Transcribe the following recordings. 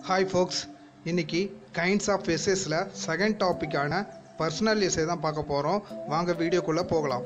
Hi folks இன்னைக்கு kinds of எஸ்எஸில் second டாப்பிக்கான பர்சனல் எஸ்ஸே தான் பார்க்க போகிறோம் வாங்க வீடியோக்குள்ளே போகலாம்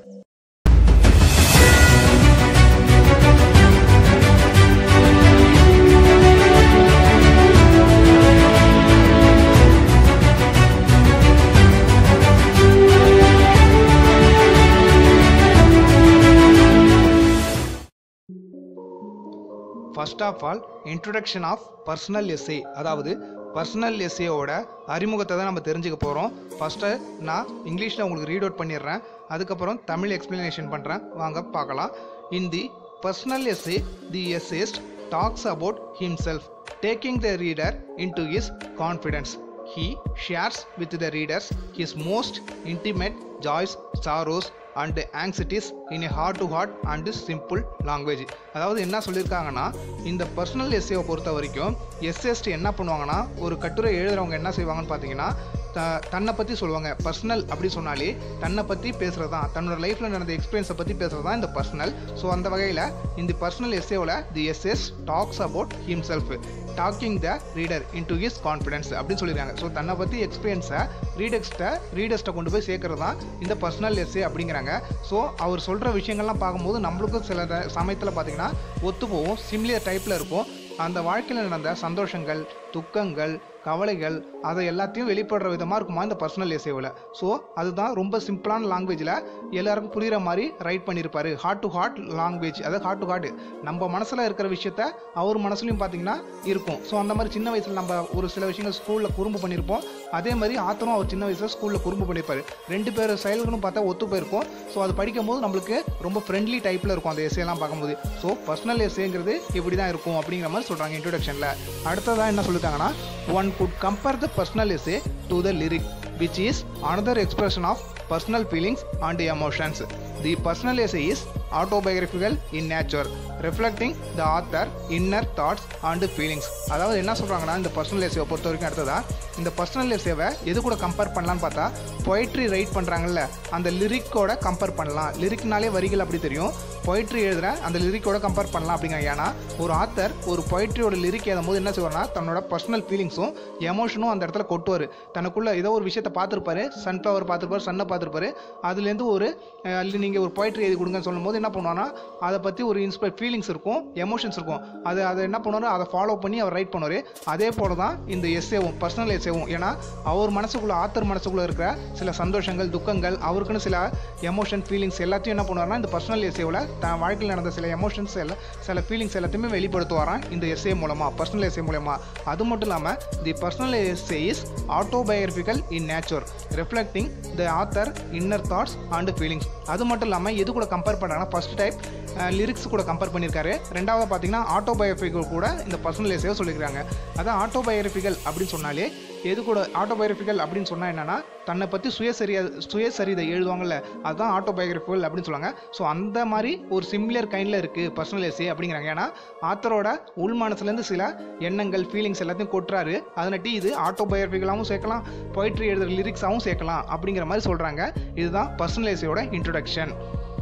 first of all introduction of personal essay அதாவது பர்சனல் எஸ்ஏவோட அறிமுகத்தை தான் நம்ம தெரிஞ்சுக்க போகிறோம் ஃபஸ்ட்டு நான் இங்கிலீஷில் உங்களுக்கு ரீட் அவுட் பண்ணிடுறேன் அதுக்கப்புறம் தமிழ் எக்ஸ்பிளனேஷன் பண்ணுறேன் வாங்க பார்க்கலாம் in the personal essay the essayist talks about himself taking the reader in to his confidence He shares with the readers his most intimate joys, sorrows and anxieties in a heart to heart and simple language அதாவது என்ன சொல்லியிருக்காங்கன்னா இந்த personal எஸ்ஏவை பொறுத்த வரைக்கும் SST என்ன பண்ணுவாங்கன்னா ஒரு கட்டுரை எழுதுறவங்க என்ன செய்வாங்கன்னு பார்த்தீங்கன்னா த தன்னை பற்றி சொல்லுவாங்க பர்சனல் அப்படி சொன்னாலே தன்னை பற்றி பேசுகிறது தான் தன்னோட லைஃப்பில் நடந்த எக்ஸ்பீரியன்ஸை பற்றி பேசுகிறது தான் இந்த பர்சனல் ஸோ அந்த வகையில் இந்த பர்சனல் எஸ்ஏவில் the essayist talks about himself talking the reader in to his confidence அப்படின்னு சொல்லியிருக்காங்க ஸோ தன்னை பற்றி எக்ஸ்பீரியன்ஸை ரீடர்ஸ்ட்டை ரீடர்ஸ்ட்டை கொண்டு போய் சேர்க்கறது தான் இந்த பர்சனல் எஸ்ஏ அப்படிங்கிறாங்க ஸோ அவர் சொல்கிற விஷயங்கள்லாம் பார்க்கும்போது நம்மளுக்கும் சில த- சமயத்தில் பார்த்தீங்கன்னா ஒத்து போகும் சிமிலியர் டைப்பில் இருக்கும் அந்த வாழ்க்கையில் நடந்த சந்தோஷங்கள் துக்கங்கள் கவலைகள் அதை எல்லாத்தையும் வெளிப்படுற விதமாக இருக்குமா இந்த பர்சனல் எஸ்ஏவில் ஸோ அதுதான் ரொம்ப சிம்பிளான லாங்குவேஜில் எல்லாருக்கும் புரிகிற மாதிரி ரைட் பண்ணியிருப்பாரு ஹார்ட் டு ஹார்ட் லாங்குவேஜ் அதாவது ஹார்ட் டு ஹார்ட் நம்ம மனசில் இருக்கிற விஷயத்த அவர் மனசுலையும் பார்த்தீங்கன்னா இருக்கும் ஸோ அந்த மாதிரி சின்ன வயசில் நம்ம ஒரு சில விஷயங்கள் ஸ்கூலில் குறும்பு பண்ணியிருப்போம் அதே மாதிரி ஆத்தரும் அவர் சின்ன வயசில் ஸ்கூலில் குறும்பு பண்ணியிருப்பாரு ரெண்டு பேர் செயல்களும் பார்த்தா ஒத்து போயிருக்கும் ஸோ அது படிக்கும் போது நம்மளுக்கு ரொம்ப ஃப்ரெண்ட்லி டைப்பில் இருக்கும் அந்த எஸ்ஏலாம் பார்க்கும்போது ஸோ பர்சனல் எஸ்ஏங்கிறது இப்படி தான் இருக்கும் அப்படிங்கிற மாதிரி சொல்கிறாங்க இன்ட்ரொடக்ஷனில் அடுத்ததாக என்ன சொல்லிட்டாங்கன்னா one could compare the personal essay to the lyric which is another expression of personal feelings and emotions. The personal essay is autobiographical in nature, reflecting the author inner thoughts and feelings. அதாவது என்ன சொல்றாங்கன்னா இந்த personal எஸ்ஏவை பொறுத்த வரைக்கும் அடுத்ததா இந்த personal எஸ்ஏவை எது கூட கம்பேர் பண்ணலாம்னு பார்த்தா பொயட்ரி ரைட் பண்றாங்கல்ல அந்த லிரிக்கோட கம்பேர் பண்ணலாம் லிரிக்னாலே வரிகள் அப்படி தெரியும் பொயட்ரி எழுதுற அந்த லிரிக்கோட கம்பேர் பண்ணலாம் அப்படிங்கிறாங்க ஏன்னா ஒரு ஆத்தர் ஒரு பொயட்ரியோட லிரிக் எழுதும் போது என்ன செய்வார்னா தன்னோட பர்சனல் ஃபீலிங்ஸும் எமோஷனும் அந்த இடத்துல கொட்டுவார் தனக்குள்ள ஏதோ ஒரு விஷயத்தை பார்த்துருப்பாரு சன்ஃப்ளவர் பார்த்துருப்பாரு சன்னை பார்த்துருப்பாரு அதுலேருந்து ஒரு நீங்கள் ஒரு பொயட்ரி எழுதி கொடுங்கன்னு சொல்லும்போது என்ன பண்ணுவார்னா அதை பற்றி ஒரு இன்ஸ்பைர் ஃபீலிங்ஸ் இருக்கும் எமோஷன்ஸ் இருக்கும் அது அதை என்ன பண்ணுவார் அதை ஃபாலோ பண்ணி அவர் ரைட் பண்ணுவார் அதே போல தான் இந்த எஸ்ஏவும் பர்சனல் எஸ்ஏவும் ஏன்னா அவர் மனசுக்குள்ள ஆத்தர் மனசுக்குள்ள இருக்கிற சில சந்தோஷங்கள் துக்கங்கள் அவருக்குன்னு சில எமோஷன் ஃபீலிங்ஸ் எல்லாத்தையும் என்ன பண்ணுவார்னா இந்த பர்சனல் எஸ்ஏவில் தன் வாழ்க்கையில் நடந்த சில எமோஷன்ஸ் எல்லாம் சில ஃபீலிங்ஸ் எல்லாத்தையுமே வெளிப்படுத்துவாராம் இந்த எஸ்ஏ மூலமா பர்சனல் எஸ்ஏ மூலமா அது மட்டும் இல்லாமல் the personal essay is autobiographical in nature reflecting the author inner thoughts and feelings அது மட்டும் இல்லாமல் எது கூட கம்பேர் பண்ணுறாங்கன்னா ஃபர்ஸ்ட் டைப் லிரிக்ஸ் கூட கம்பேர் பண்ணியிருக்காரு ரெண்டாவது பார்த்தீங்கன்னா ஆட்டோபயோகிராஃபிக்கல் கூட இந்த பர்சனல் எஸ்ஏவை சொல்லியிருக்காங்க அதான் ஆட்டோபயோகிராஃபிக்கல் அப்படின்னு சொன்னாலே எது கூட ஆட்டோபயோகிராஃபிக்கல் அப்படின்னு சொன்னால் என்னன்னா தன்னை பற்றி சுயசரியா சுயசரிதை எழுதுவாங்கல்ல அதுதான் ஆட்டோபயோகிராஃபிக்கல் அப்படின்னு சொல்லுவாங்க ஸோ அந்த மாதிரி ஒரு சிமிலர் கைண்டில் இருக்குது பர்சனல் எஸ்ஏ அப்படிங்கிறாங்க ஏன்னா ஆத்தரோட உள் மனசுலேருந்து சில எண்ணங்கள் ஃபீலிங்ஸ் எல்லாத்தையும் கொட்டுறாரு அதனாட்டி இது ஆட்டோபயோகிராஃபிக்கலாகவும் சேர்க்கலாம் பொயிட்ரி எழுதுற லிரிக்ஸாகவும் சேர்க்கலாம் அப்படிங்கிற மாதிரி சொல்கிறாங்க இதுதான் பர்சனல் எஸ்ஏயோட இன்ட்ரொடக்ஷன்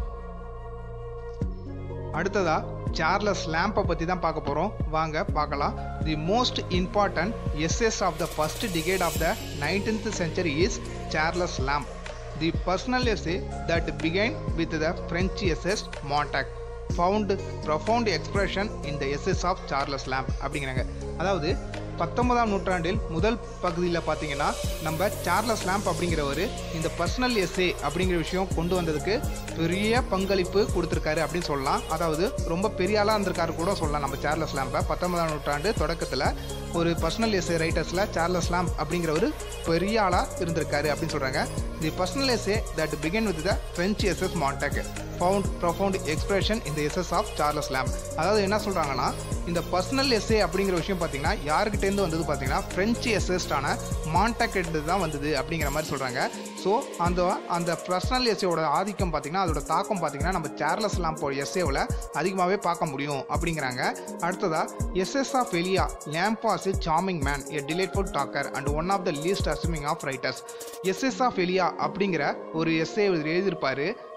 அடுத்ததா சார்லஸ் லேம்பை பற்றி தான் பார்க்க போகிறோம் வாங்க பார்க்கலாம் the most important essays of the first decade of the nineteenth century is Charles Lamb the personal essay that begin with the French essays Montaigne found profound expression in the essays of Charles Lamb அப்படிங்கிறாங்க அதாவது பத்தொன்பதாம் நூற்றாண்டில் முதல் பகுதியில் பார்த்தீங்கன்னா நம்ம Charles Lamb அப்படிங்கிறவர் இந்த பர்சனல் எஸ்ஏ அப்படிங்கிற விஷயம் கொண்டு வந்ததுக்கு பெரிய பங்களிப்பு கொடுத்துருக்காரு அப்படின்னு சொல்லலாம் அதாவது ரொம்ப பெரிய ஆளாக இருந்திருக்காரு கூட சொல்லலாம் நம்ம சார்லஸ் லேம்பை பத்தொன்பதாம் நூற்றாண்டு தொடக்கத்தில் ஒரு பர்சனல் எஸ்ஏ ரைட்டர்ஸில் சார்லஸ் லேம்ப் அப்படிங்கிறவர் பெரிய ஆளாக இருந்திருக்காரு அப்படின்னு சொல்கிறாங்க the personal essay that begin with the French essays Montaigne found profound expression இந்த எஸ்எஸ் ஆஃப் சார்லஸ் லேம்ப் அதாவது என்ன சொல்கிறாங்கன்னா இந்த பர்சனல் எஸ்ஏ அப்படிங்கிற விஷயம் பார்த்தீங்கன்னா யாருக்கிட்டேருந்து வந்தது பார்த்தீங்கன்னா ஃப்ரெஞ்சு எஸ்எஸ்டான மாண்டாக்கிட்ட தான் வந்தது அப்படிங்கிற மாதிரி சொல்கிறாங்க ஸோ அந்த அந்த பர்சனல் எஸ்ஏவோட ஆதிக்கம் பார்த்தீங்கன்னா அதோட தாக்கம் பார்த்தீங்கன்னா நம்ம சார்லஸ் லேம்போட எஸ்ஏவில் அதிகமாகவே பார்க்க முடியும் அப்படிங்கிறாங்க அடுத்ததா essays of Elia Lamb was a charming man a delightful talker and one of the least assuming of writers essays of Elia அப்படிங்கிற ஒரு எஸ்ஏ எழுதியிருப்பாரு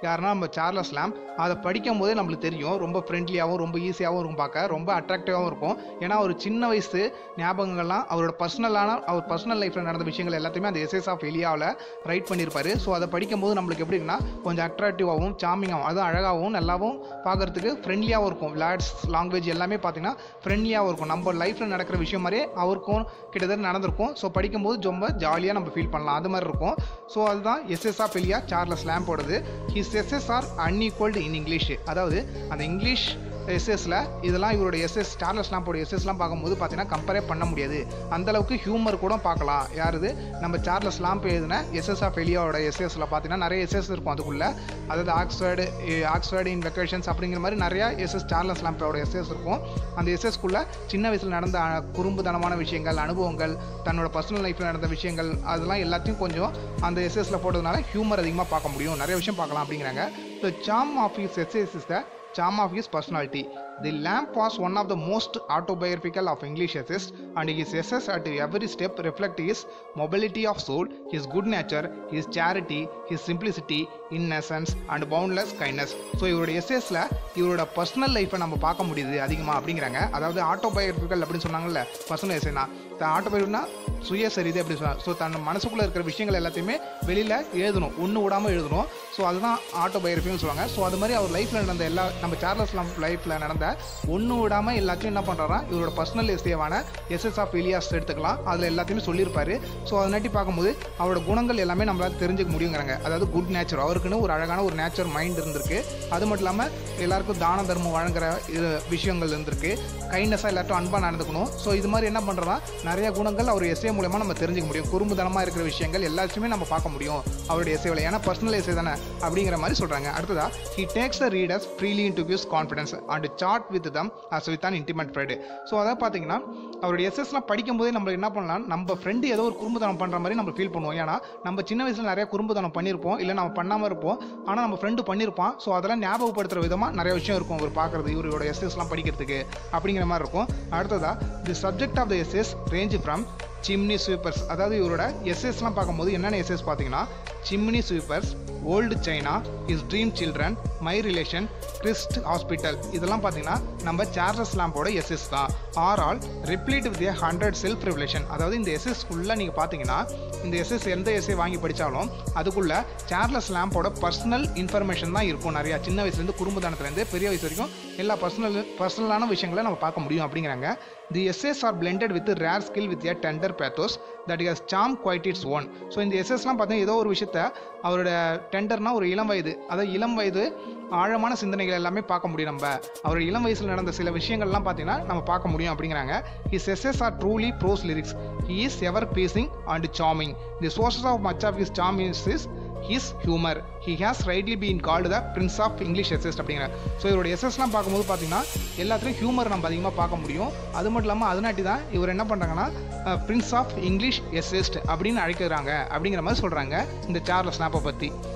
யாருன்னா நம்ம சார்லஸ் லாம் அதை படிக்கும் போதே நம்மளுக்கு தெரியும் ரொம்ப ஃப்ரெண்ட்லியாகவும் ரொம்ப ஈஸியாகவும் இருக்கும் பார்க்க ரொம்ப அட்ராக்டிவாகவும் இருக்கும் ஏன்னா ஒரு சின்ன வயசு ஞாபகங்கள்லாம் அவரோட பர்சனலான அவர் பர்சனல் லைஃப்பில் நடந்த விஷயங்கள் எல்லாத்தையுமே அந்த எஸ்எஸ் ஆஃப் எலியாவில் ரைட் பண்ணியிருப்பாரு ஸோ அதை படிக்கும்போது நம்மளுக்கு எப்படி இருக்குன்னா கொஞ்சம் அட்ராக்டிவாகவும் சாமிங்காகவும் அதுவும் அழகாகவும் நல்லாவும் பார்க்கறதுக்கு ஃப்ரெண்ட்லியாகவும் இருக்கும் விளாட்ஸ் லாங்குவேஜ் எல்லாமே பார்த்தீங்கன்னா ஃப்ரெண்ட்லியாகவும் இருக்கும் நம்ம லைஃப்பில் நடக்கிற விஷயம் மாதிரியே அவருக்கும் கிட்டத்தட்ட நடந்திருக்கும் ஸோ படிக்கும்போது ரொம்ப ஜாலியாக நம்ம ஃபீல் பண்ணலாம் அது மாதிரி இருக்கும் ஸோ அதுதான் எஸ்எஸ் ஆஃப் எலியா சார்லஸ் லேம்போடது his essays are unequalled in English அதாவது அந்த இங்கிலீஷ் எஸ்எஸ்ல இதெல்லாம் இவரோட எஸ்எஸ் சார்லஸ் லாம்போட எஸ்எஸ்லாம் பார்க்கும்போது பார்த்தீங்கன்னா கம்பேரே பண்ண ஆக்சுவலி அந்த அளவுக்கு ஹியூமர் கூட பார்க்கலாம் யாருது நம்ம சார்லஸ் லாம்ப் எழுதின எஸ்எஸ் ஆஃப் எலியாவோட எஸ்எஸ்ல பார்த்தீங்கன்னா நிறைய எஸ்எஸ் இருக்கும் அதுக்குள்ள அதாவது ஆக்ஸ்ஃபர்டு ஆக்ஸ்ஃபர்டு இன் வெக்கேஷன்ஸ் அப்படிங்கிற மாதிரி நிறைய எஸ்எஸ் சார்லஸ் லாம்போட எஸ்எஸ் இருக்கும் அந்த எஸ்எஸ்க்குள்ள சின்ன வயசில் நடந்த அஹ், குறும்புத்தனமான விஷயங்கள் அனுபவங்கள் தன்னோட பர்சனல் லைஃப்பில் நடந்த விஷயங்கள் அதெல்லாம் எல்லாத்தையும் கொஞ்சம் அந்த எஸ்எஸ்ல போட்டதுனால ஹியூமர் அதிகமாக பார்க்க முடியும் நிறைய விஷயம் பார்க்கலாம் அப்படிங்கிறாங்க the charm of his essays is the charm of his personality. The lamp was one of the most autobiographical of English essayists, and his essays at every step reflect his mobility of soul, his good nature, his charity, his simplicity, innocence, and boundless kindness. So இவரோட எஸ்எஸ்ல இவரோட personal லைஃப்பை நம்ம பார்க்க முடியுது அதிகமாக அப்படிங்கிறாங்க அதாவது ஆட்டோபயோகிராபிக்கல் அப்படின்னு சொன்னாங்கல்ல பர்சனல் எஸ்ஏனா ஆட்டோபயோனா சுயசரிதை அப்படி சொன்னாங்க ஸோ தன் மனசுக்குள்ளே இருக்கிற விஷயங்கள் எல்லாத்தையுமே வெளியில் எழுதணும் ஒன்று விடாமல் எழுதணும் ஸோ அதுதான் ஆட்டோபயோகிராஃபின்னு சொல்லுவாங்க ஸோ அது மாதிரி அவர் லைஃப்பில் நடந்த எல்லா நம்ம சார்லஸ் லாம் லைஃப்பில் நடந்த ஒன்று விடாமல் எல்லாத்தையும் என்ன பண்ணுறாரா இவரோட பர்சனல் எஸ்ஏவான எஸ்எஸ் ஆஃப் எலியாஸ் எடுத்துக்கலாம் அதில் எல்லாத்தையுமே சொல்லியிருப்பாரு ஸோ அதை நட்டி பார்க்கும்போது அவரோட குணங்கள் எல்லாமே நம்மளால தெரிஞ்சுக்க முடியுங்கிறாங்க அதாவது குட் நேச்சர் அவருக்குன்னு ஒரு அழகான ஒரு நேச்சர் மைண்ட் இருந்திருக்கு அது மட்டும் இல்லாமல் எல்லாருக்கும் தான தர்மம் வழங்குற இது விஷயங்கள் இருந்திருக்கு கைண்ட்னஸாக எல்லாத்தையும் அன்பாக நடந்துக்கணும் ஸோ இது மாதிரி என்ன பண்ணுறதா நிறைய குணங்கள் அவர் எஸ்ஏ மூலமாக நம்ம தெரிஞ்சுக்க முடியும் குறும்புதனமாக இருக்கிற விஷயங்கள் எல்லாத்தையுமே நம்ம பார்க்க முடியும் அவருடைய எஸ்ஏவில் ஏன்னா பர்சனல் எஸ்ஏ தானே அப்படிங்கிற மாதிரி சொல்கிறாங்க அடுத்ததா he takes the readers freely in to gives confidence and chat with them as with an intimate friend so அதாவது பார்த்தீங்கன்னா அவருடைய எஸ்எஸ்லாம் படிக்கும்போதே நம்ம என்ன பண்ணலாம் நம்ம ஃப்ரெண்டு ஏதோ ஒரு குறும்புத்தனம் பண்ணுற மாதிரி நம்ம ஃபீல் பண்ணுவோம் ஏன்னா நம்ம சின்ன வயசில் நிறைய குறும்புத்தனம் பண்ணியிருப்போம் இல்லை நம்ம பண்ணாமல் இருப்போம் ஆனால் நம்ம ஃப்ரெண்டு பண்ணியிருப்பான் ஸோ அதெல்லாம் ஞாபகப்படுத்துகிற விதமாக நிறைய விஷயம் இருக்கும் அவர் பார்க்குறது இவரோட எஸ்எஸ்லாம் படிக்கிறதுக்கு அப்படிங்கிற மாதிரி இருக்கும் அடுத்ததா the subject of the essays range from chimney sweepers அதாவது இவரோட எஸ்எஸ்லாம் பார்க்கும்போது என்னென்ன எஸ்எஸ் பார்த்தீங்கன்னா chimney sweepers old China is dream children my relation Christ hospital இதெல்லாம் பார்த்தீங்கன்னா நம்ம சார்லஸ் லாம்போட எஸ்எஸ் தான் are all replete with a hundred self revelation அதாவது இந்த எஸ்எஸ் ஃபுல்லாக நீங்கள் பார்த்தீங்கன்னா இந்த எஸ்எஸ் எந்த எஸ்ஏ வாங்கி படித்தாலும் அதுக்குள்ள சார்லஸ் லாம்போட பர்சனல் இன்ஃபர்மேஷன் தான் இருக்கும் நிறையா சின்ன வயசுலேருந்து குடும்பதானத்துலேருந்து பெரிய வயசு வரைக்கும் எல்லா பர்சனல் பர்சனலான விஷயங்களை நம்ம பார்க்க முடியும் அப்படிங்கிறாங்க the essays are blended with rare skill with a tender pathos that has charm quite its own so இந்த எஸ்எஸ்லாம் பார்த்தீங்கன்னா ஏதோ ஒரு விஷயத்த அவரோட டெண்டர்னா ஒரு இளம் வயது அதாவது இளம் வயது ஆழமான சிந்தனைகள் எல்லாமே பார்க்க முடியும் நம்ம அவரோட இளம் வயசில் நடந்த சில விஷயங்கள்லாம் பார்த்தீங்கன்னா நம்ம பார்க்க முடியும் அப்படிங்கிறாங்க his essays are truly prose lyrics he is ever pleasing and charming the sources of much of his charm is is his humour he has rightly been called the prince of English essays அப்படிங்கிற so இவரோட எஸ்எஸ்லாம் பார்க்கும்போது பார்த்தீங்கன்னா எல்லாத்துலேயும் humour நம்ம அதிகமாக பார்க்க முடியும் அது மட்டும் இல்லாமல் அதனாட்டி தான் இவர் என்ன பண்ணுறாங்கன்னா பிரின்ஸ் ஆஃப் இங்கிலீஷ் எஸ்எஸ்ட் அப்படின்னு அழைக்கிறாங்க அப்படிங்கிற மாதிரி சொல்கிறாங்க இந்த சார்லஸ் ஸ்னாப்பை பற்றி